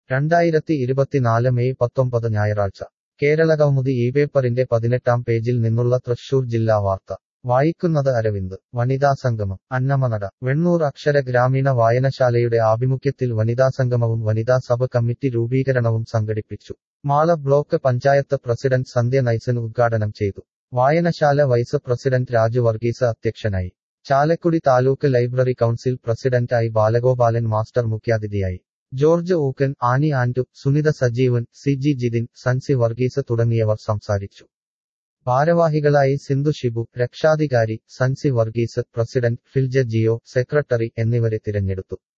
രണ്ടായിരത്തി ഇരുപത്തിനാല് മെയ് പത്തൊമ്പത് ഞായറാഴ്ച കേരളകൗമുദി ഈ പേപ്പറിന്റെ പതിനെട്ടാം പേജിൽ നിന്നുള്ള തൃശൂർ ജില്ലാ വാർത്ത വായിക്കുന്നത് അരവിന്ദ് വനിതാ സംഗമം അന്നമനട വെണ്ണൂർ അക്ഷര ഗ്രാമീണ വായനശാലയുടെ ആഭിമുഖ്യത്തിൽ വനിതാ സംഗമവും വനിതാ സഭ കമ്മിറ്റി രൂപീകരണവും സംഘടിപ്പിച്ചു മാള ബ്ലോക്ക് പഞ്ചായത്ത് പ്രസിഡന്റ് സന്ധ്യ നൈസൻ ഉദ്ഘാടനം ചെയ്തു വായനശാല വൈസ് പ്രസിഡന്റ് രാജു വർഗീസ് അധ്യക്ഷനായി Chalakudy taluk library council president I Balagopalan master മുഖ്യാതിഥിയായി George Ookken Annie Andu Sunitha Sajeevan C G Jithin Sansi Varghese തുടങ്ങിയവർ സംസാരിച്ചു ഭാരവാഹികളായി സിന്ധു ഷിബു രക്ഷാധികാരി സൻസി വർഗീസ് പ്രസിഡന്റ് ഫിൽജ ജിയോ സെക്രട്ടറി എന്നിവരെ തിരഞ്ഞെടുത്തു